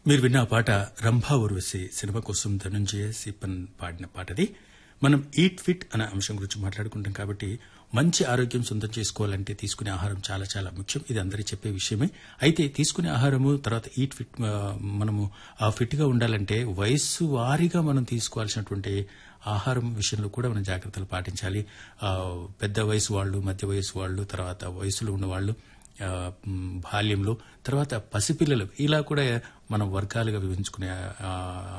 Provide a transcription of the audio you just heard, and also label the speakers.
Speaker 1: మీరు విన్న ఆ పాట రంభా ఉర్వశి సినిమా కోసం ధనుంజయ సిపన్ పాడిన పాటది మనం ఈట్ ఫిట్ అనే అంశం గురించి మాట్లాడుకుంటాం కాబట్టి మంచి ఆరోగ్యం సొంతం చేసుకోవాలంటే తీసుకునే ఆహారం చాలా చాలా ముఖ్యం ఇది అందరికీ చెప్పే విషయమే అయితే తీసుకునే ఆహారము తర్వాత ఈట్ ఫిట్ ఆ, మనము ఆ ఫిట్ గా ఉండాలంటే వయస్సు వారీగా మనం తీసుకోవాల్సినటువంటి ఆహారం విషయంలో కూడా మనం జాగ్రత్తలు పాటించాలి ఆ, పెద్ద వయసు వాళ్ళు మధ్య వయసు వాళ్ళు తర్వాత వయసులో ఉన్న వాళ్ళు ఆ, మ్, బాల్యంలో తర్వాత పసిపిల్లలు ఇలా కూడా మనం వర్గాలుగా విభజించుకునే ఆ,